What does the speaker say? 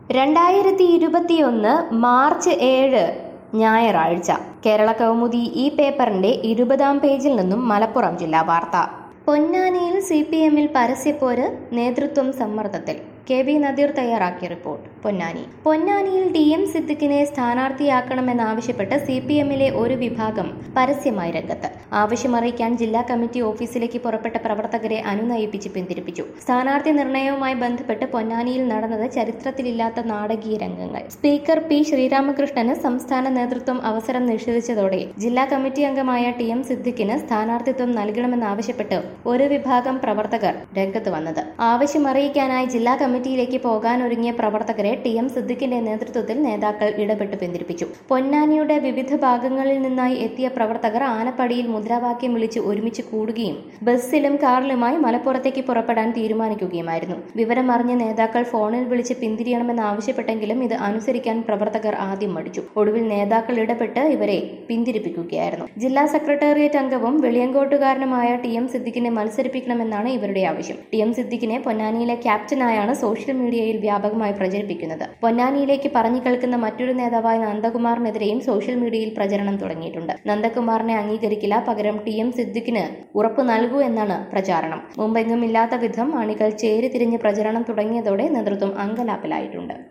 രണ്ടായിരത്തി ഇരുപത്തിയൊന്ന് മാർച്ച് ഏഴ് ഞായറാഴ്ച കേരള കൗമുദി ഈ പേപ്പറിന്റെ ഇരുപതാം പേജിൽ നിന്നും മലപ്പുറം ജില്ലാ വാർത്ത പൊന്നാനിയിൽ സി പി എമ്മിൽ പരസ്യപ്പോര് നേതൃത്വം സമ്മർദ്ദത്തിൽ കെ വി നദീർ തയ്യാറാക്കിയ റിപ്പോർട്ട് പൊന്നാനി പൊന്നാനിയിൽ ഡി എം സിദ്ദിഖിനെ സ്ഥാനാർത്ഥിയാക്കണമെന്നാവശ്യപ്പെട്ട് സി പി എമ്മിലെ ഒരു വിഭാഗം പരസ്യമായി രംഗത്ത് ആവശ്യമറിയിക്കാൻ ജില്ലാ കമ്മിറ്റി ഓഫീസിലേക്ക് പുറപ്പെട്ട പ്രവർത്തകരെ അനുനയിപ്പിച്ച് പിന്തിരിപ്പിച്ചു സ്ഥാനാർത്ഥി നിർണയവുമായി ബന്ധപ്പെട്ട് പൊന്നാനിയിൽ നടന്നത് ചരിത്രത്തിലില്ലാത്ത നാടകീയ രംഗങ്ങൾ സ്പീക്കർ പി ശ്രീരാമകൃഷ്ണന് സംസ്ഥാന നേതൃത്വം അവസരം നിഷേധിച്ചതോടെ ജില്ലാ കമ്മിറ്റി അംഗമായ ടി എം സിദ്ദിഖിന് സ്ഥാനാർത്ഥിത്വം നൽകണമെന്നാവശ്യപ്പെട്ട് ഒരു വിഭാഗം പ്രവർത്തകർ രംഗത്ത് വന്നത് ആവശ്യമറിയിക്കാനായി ജില്ലാ കമ്മിറ്റിയിലേക്ക് പോകാനൊരുങ്ങിയ പ്രവർത്തകരെ ടി എം സിദ്ദിഖിന്റെ നേതൃത്വത്തിൽ നേതാക്കൾ ഇടപെട്ട് പിന്തിരിപ്പിച്ചു പൊന്നാനിയുടെ വിവിധ ഭാഗങ്ങളിൽ നിന്നായി എത്തിയ പ്രവർത്തകർ ആനപ്പടിയിൽ മുദ്രാവാക്യം വിളിച്ച് ഒരുമിച്ച് കൂടുകയും ബസ്സിലും കാറിലുമായി മലപ്പുറത്തേക്ക് പുറപ്പെടാൻ തീരുമാനിക്കുകയുമായിരുന്നു വിവരമറിഞ്ഞ നേതാക്കൾ ഫോണിൽ വിളിച്ച് പിന്തിരിയണമെന്ന് ആവശ്യപ്പെട്ടെങ്കിലും ഇത് അനുസരിക്കാൻ പ്രവർത്തകർ ആദ്യം മടിച്ചു ഒടുവിൽ നേതാക്കൾ ഇടപെട്ട് ഇവരെ പിന്തിരിപ്പിക്കുകയായിരുന്നു ജില്ലാ സെക്രട്ടേറിയറ്റ് അംഗവും വെളിയങ്കോട്ടുകാരനുമായ ടി എം സിദ്ദിഖിനെ മത്സരിപ്പിക്കണമെന്നാണ് ഇവരുടെ ആവശ്യം ടി എം സിദ്ദിഖിനെ പൊന്നാനിയിലെ ക്യാപ്റ്റനായാണ് സോഷ്യൽ മീഡിയയിൽ വ്യാപകമായി പ്രചരിപ്പിക്കുന്നത് പൊന്നാനിയിലേക്ക് പറഞ്ഞു കേൾക്കുന്ന മറ്റൊരു നേതാവായ നന്ദകുമാറിനെതിരെയും സോഷ്യൽ മീഡിയയിൽ പ്രചരണം തുടങ്ങിയിട്ടുണ്ട് നന്ദകുമാറിനെ അംഗീകരിക്കില്ല പകരം ടി എം സിദ്ദിഖിന് ഉറപ്പ് നൽകൂ എന്നാണ് പ്രചാരണം മുമ്പെങ്ങും ഇല്ലാത്ത വിധം അണികൾ ചേരി തിരിഞ്ഞ് പ്രചരണം തുടങ്ങിയതോടെ നേതൃത്വം അങ്കലാപ്പിലായിട്ടുണ്ട്